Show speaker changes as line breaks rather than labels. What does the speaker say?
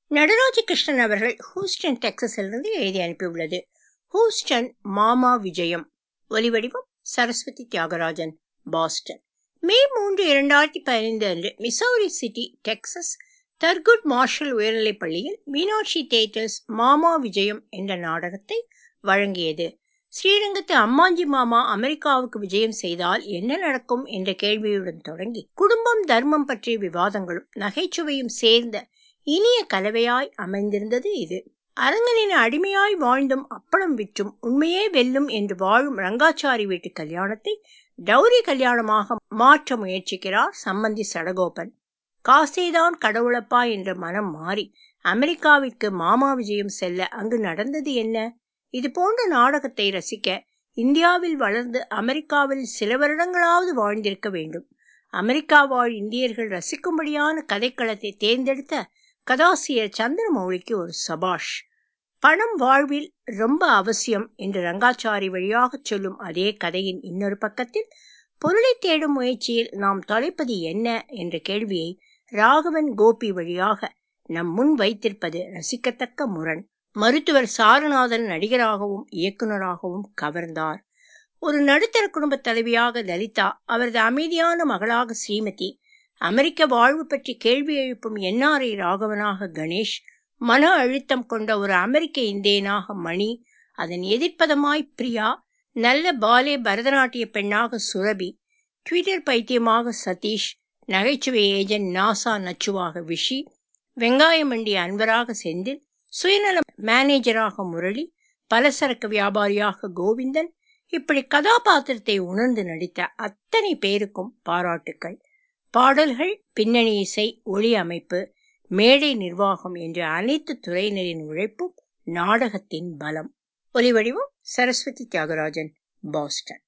நடராஜ கிருஷ்ணன் அவர்கள் ஹூஸ்டன் டெக்சஸிலிருந்து எழுதி அனுப்பியுள்ளது ஹூஸ்டன் மாமா விஜயம் ஒலிவடிவம் சரஸ்வதி தியாகராஜன் பாஸ்டன் மே மூன்று இரண்டாயிரத்தி பதினைந்து அன்று Missouri City Texas Thurgood Marshall உயர்நிலைப் பள்ளியில் மீனாட்சி தியேட்டர்ஸ் மாமா விஜயம் என்ற நாடகத்தை வழங்கியது ஸ்ரீரங்கத்து அம்மாஞ்சி மாமா அமெரிக்காவுக்கு விஜயம் செய்தால் என்ன நடக்கும் என்ற கேள்வியுடன் தொடங்கி குடும்பம் தர்மம் பற்றிய விவாதங்களும் நகைச்சுவையும் சேர்ந்த இனிய கலவையாய் அமைந்திருந்தது இது அரங்கனின் அடிமையாய் வாழ்ந்தும் அப்பளம் விற்றும் உண்மையே வெல்லும் என்று வாழும் ரங்காச்சாரி வீட்டு கல்யாணத்தை டௌரி கல்யாணமாக மாற்ற முயற்சிக்கிறார் சம்பந்தி சடகோபன் காசேதான் கடவுளப்பா என்ற மனம் மாறி அமெரிக்காவிற்கு மாமா விஜயம் செல்ல அங்கு நடந்தது என்ன இது போன்ற நாடகத்தை ரசிக்க இந்தியாவில் வளர்ந்து அமெரிக்காவில் சில வருடங்களாவது வாழ்ந்திருக்க வேண்டும் அமெரிக்கா வாழ் இந்தியர்கள் ரசிக்கும்படியான கதைக்களத்தை தேர்ந்தெடுத்த கதாசிரியர் சந்திரமௌலிக்கு ஒரு சபாஷ் பணம் வாழ்வில் ரொம்ப அவசியம் என்று ரங்காச்சாரி வழியாக சொல்லும் அதே கதையின் இன்னொரு பக்கத்தில் பொருளை தேடும் முயற்சியில் நாம் தொலைப்பது என்ன என்ற கேள்வியை ராகவன் கோபி வழியாக நம் முன் வைத்திருப்பது ரசிக்கத்தக்க முரண் மருத்துவர் சாரநாதன் நடிகராகவும் இயக்குநராகவும் கவர்ந்தார் ஒரு நடுத்தர குடும்ப தலைவியாக லலிதா அவரது அமைதியான மகளாக ஸ்ரீமதி அமெரிக்க வாழ்வு பற்றி கேள்வி எழுப்பும் என்ஆர்ஐ ராகவனாக கணேஷ் மன அழுத்தம் கொண்ட ஒரு அமெரிக்க இந்தியனாக மணி அதன் எதிர்ப்பதமாய் பிரியா நல்ல பாலே பரதநாட்டிய பெண்ணாக சுரபி ட்விட்டர் பைத்தியமாக சதீஷ் நகைச்சுவை ஏஜென்ட் நாசா நச்சுவாக விஷி வெங்காய மண்டி அன்பராக செந்தில் சுயநல மேனேஜராக முரளி பலசரக்கு வியாபாரியாக கோவிந்தன் இப்படி கதாபாத்திரத்தை உணர்ந்து நடித்த அத்தனை பேருக்கும் பாராட்டுக்கள் பாடல்கள் பின்னணி இசை ஒளி அமைப்பு மேடை நிர்வாகம் என்ற அனைத்து துறையினரின் உழைப்பும் நாடகத்தின் பலம் ஒலிவடிவம் சரஸ்வதி தியாகராஜன் பாஸ்டன்